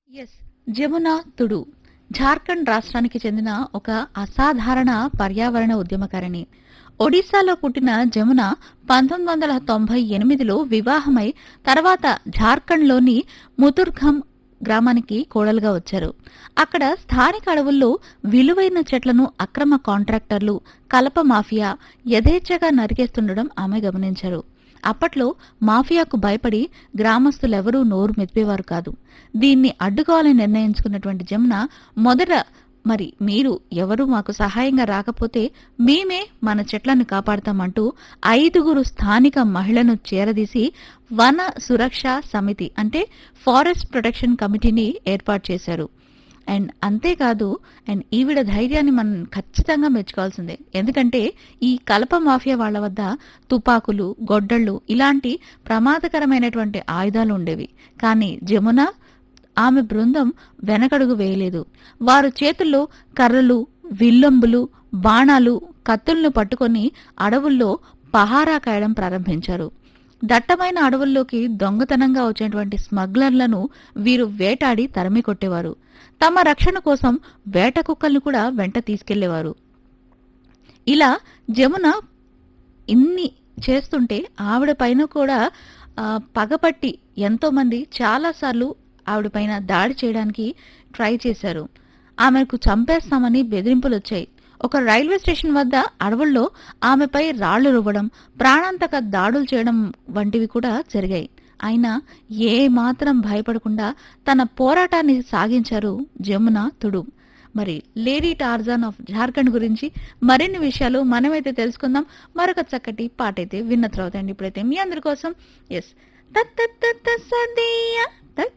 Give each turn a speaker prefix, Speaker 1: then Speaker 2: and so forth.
Speaker 1: yes Jamuna తుడు జార్ఖండ్ రాష్ట్రానికి చెందిన ఒక అసాధారణ పర్యావరణ ఉద్యమకారిణి ఒడిశాలో పుట్టిన జమున పంతొమ్మిది వందల తొంభై ఎనిమిదిలో వివాహమై తర్వాత జార్ఖండ్లోని ముతుర్ఘం గ్రామానికి కోడలుగా వచ్చారు అక్కడ స్థానిక అడవుల్లో విలువైన చెట్లను అక్రమ కాంట్రాక్టర్లు కలప మాఫియా యథేచ్ఛగా నరికేస్తుండడం ఆమె గమనించారు అప్పట్లో మాఫియాకు భయపడి గ్రామస్తులెవరూ నోరు మెదిపేవారు కాదు దీన్ని అడ్డుకోవాలని నిర్ణయించుకున్నటువంటి జమున మొదట మరి మీరు ఎవరు మాకు సహాయంగా రాకపోతే మేమే మన చెట్లను కాపాడతామంటూ ఐదుగురు స్థానిక మహిళను చేరదీసి వన సురక్ష సమితి అంటే ఫారెస్ట్ ప్రొటెక్షన్ కమిటీని ఏర్పాటు చేశారు అండ్ అంతేకాదు అండ్ ఈవిడ ధైర్యాన్ని మనం ఖచ్చితంగా మెచ్చుకోవాల్సిందే ఎందుకంటే ఈ కలప మాఫియా వాళ్ళ వద్ద తుపాకులు గొడ్డళ్ళు ఇలాంటి ప్రమాదకరమైనటువంటి ఆయుధాలు ఉండేవి కానీ జమున ఆమె బృందం వెనకడుగు వేయలేదు వారు చేతుల్లో కర్రలు విల్లంబులు బాణాలు కత్తులను పట్టుకొని అడవుల్లో పహారా కాయడం ప్రారంభించారు దట్టమైన అడవుల్లోకి దొంగతనంగా వచ్చేటువంటి స్మగ్లర్లను వీరు వేటాడి తరిమి కొట్టేవారు తమ రక్షణ కోసం వేట కుక్కల్ని కూడా వెంట తీసుకెళ్లేవారు ఇలా జమున ఇన్ని చేస్తుంటే ఆవిడ పైన కూడా ఆ, పగపట్టి ఎంతో మంది చాలాసార్లు ఆవిడ పైన దాడి చేయడానికి ట్రై చేశారు ఆమెకు చంపేస్తామని బెదిరింపులు వచ్చాయి ఒక రైల్వే స్టేషన్ వద్ద అడవుల్లో ఆమెపై రాళ్లు రువ్వడం ప్రాణాంతక దాడులు చేయడం వంటివి కూడా జరిగాయి అయినా ఏ మాత్రం భయపడకుండా తన పోరాటాన్ని సాగించారు జమున తుడు మరి లేడీ టార్జాన్ ఆఫ్ జార్ఖండ్ గురించి మరిన్ని విషయాలు మనమైతే తెలుసుకుందాం మరొక చక్కటి పాట అయితే విన్న తర్వాత అండి ఇప్పుడైతే మీ అందరి కోసం ఎస్ సదియా